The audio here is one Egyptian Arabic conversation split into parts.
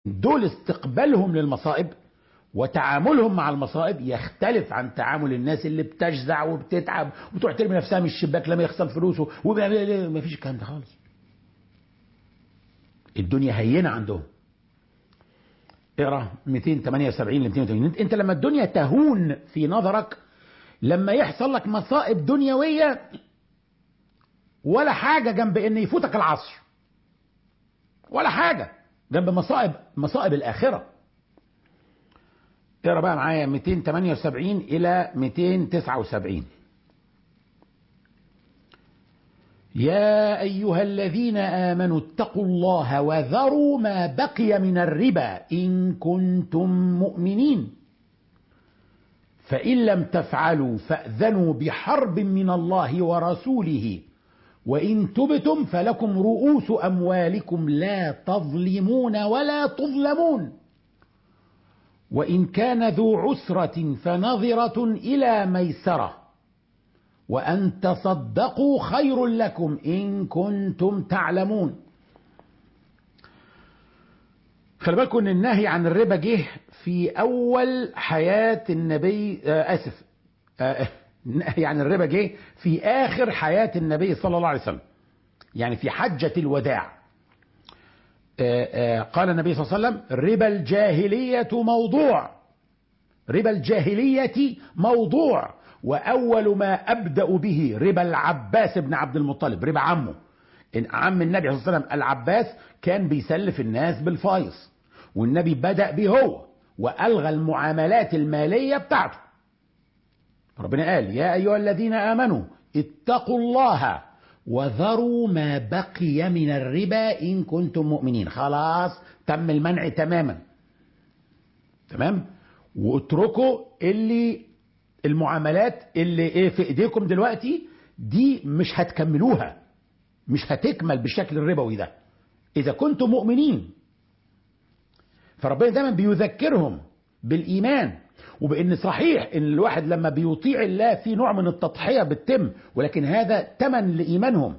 دول استقبالهم للمصائب وتعاملهم مع المصائب يختلف عن تعامل الناس اللي بتجزع وبتتعب وتروح ترمي نفسها من الشباك لما يخسر فلوسه وما فيش الكلام ده خالص الدنيا هينة عندهم اقرا 278 ل 280 انت لما الدنيا تهون في نظرك لما يحصل لك مصائب دنيويه ولا حاجه جنب ان يفوتك العصر ولا حاجه جنب مصائب مصائب الاخره اقرا بقى معايا 278 الى 279 يا ايها الذين امنوا اتقوا الله وذروا ما بقي من الربا ان كنتم مؤمنين فان لم تفعلوا فاذنوا بحرب من الله ورسوله وان تبتم فلكم رؤوس اموالكم لا تظلمون ولا تظلمون وان كان ذو عسره فنظره الى ميسره وأن تصدقوا خير لكم إن كنتم تعلمون خلي بالكم ان النهي عن الربا جه في اول حياة النبي آه اسف آه النهي عن الربا جه في اخر حياة النبي صلى الله عليه وسلم يعني في حجة الوداع آه قال النبي صلى الله عليه وسلم ربا الجاهلية موضوع ربا الجاهلية موضوع وأول ما أبدأ به ربا العباس بن عبد المطلب ربا عمه إن عم النبي صلى الله عليه وسلم العباس كان بيسلف الناس بالفايص والنبي بدأ به هو وألغى المعاملات المالية بتاعته ربنا قال يا أيها الذين آمنوا اتقوا الله وذروا ما بقي من الربا إن كنتم مؤمنين خلاص تم المنع تماما تمام واتركوا اللي المعاملات اللي ايه في ايديكم دلوقتي دي مش هتكملوها مش هتكمل بالشكل الربوي ده اذا كنتم مؤمنين فربنا دايما بيذكرهم بالايمان وبان صحيح ان الواحد لما بيطيع الله في نوع من التضحيه بتتم ولكن هذا تمن لايمانهم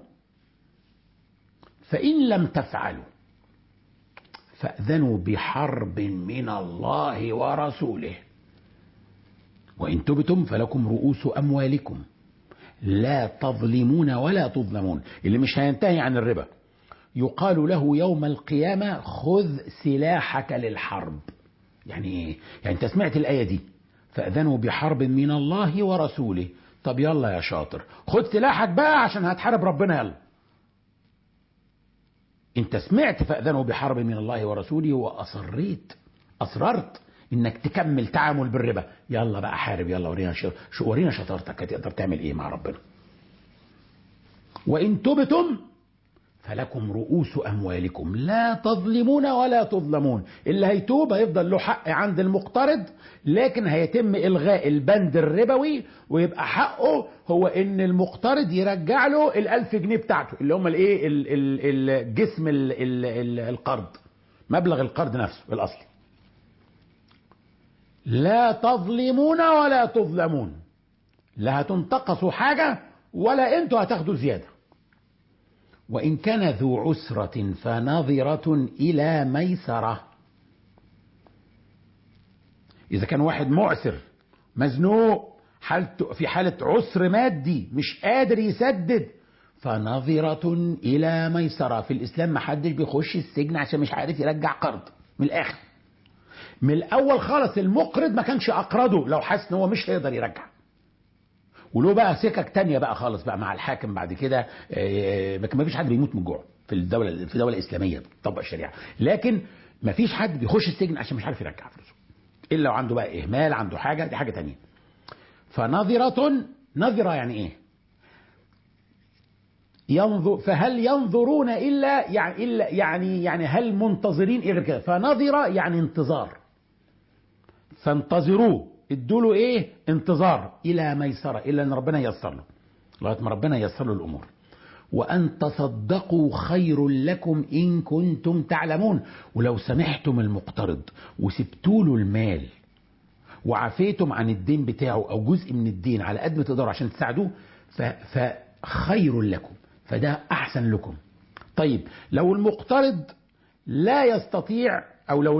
فان لم تفعلوا فاذنوا بحرب من الله ورسوله وإن تبتم فلكم رؤوس أموالكم لا تظلمون ولا تظلمون اللي مش هينتهي عن الربا يقال له يوم القيامة خذ سلاحك للحرب يعني ايه يعني انت سمعت الآية دي فأذنوا بحرب من الله ورسوله طب يلا يا شاطر خد سلاحك بقى عشان هتحارب ربنا يلا انت سمعت فأذنوا بحرب من الله ورسوله وأصريت أصررت انك تكمل تعامل بالربا يلا بقى حارب يلا ورينا شو ورينا شطارتك هتقدر تعمل ايه مع ربنا وان تبتم فلكم رؤوس اموالكم لا تظلمون ولا تظلمون اللي هيتوب هيفضل له حق عند المقترض لكن هيتم الغاء البند الربوي ويبقى حقه هو ان المقترض يرجع له الالف جنيه بتاعته اللي هم الايه الجسم القرض مبلغ القرض نفسه الاصلي لا تظلمون ولا تظلمون لا هتنتقصوا حاجة ولا انتوا هتاخدوا زيادة وإن كان ذو عسرة فنظرة إلى ميسرة إذا كان واحد معسر مزنوق حالته في حالة عسر مادي مش قادر يسدد فنظرة إلى ميسرة في الإسلام ما حدش بيخش السجن عشان مش عارف يرجع قرض من الآخر من الاول خالص المقرض ما كانش اقرضه لو حس ان هو مش هيقدر يرجع وله بقى سكك تانية بقى خالص بقى مع الحاكم بعد كده ما فيش حد بيموت من الجوع في الدولة في الدولة الإسلامية بتطبق الشريعة لكن ما فيش حد بيخش السجن عشان مش عارف يرجع فلوسه إلا لو عنده بقى إهمال عنده حاجة دي حاجة تانية فنظرة نظرة يعني إيه ينظر فهل ينظرون إلا يعني إلا يعني يعني هل منتظرين إيه غير كده فنظرة يعني انتظار فانتظروه ادوا له ايه انتظار الى ميسره الى ان ربنا ييسر له لغايه ما ربنا ييسر له الامور وان تصدقوا خير لكم ان كنتم تعلمون ولو سمحتم المقترض وسبتوا له المال وعفيتم عن الدين بتاعه او جزء من الدين على قد ما تقدروا عشان تساعدوه فخير لكم فده احسن لكم طيب لو المقترض لا يستطيع او لو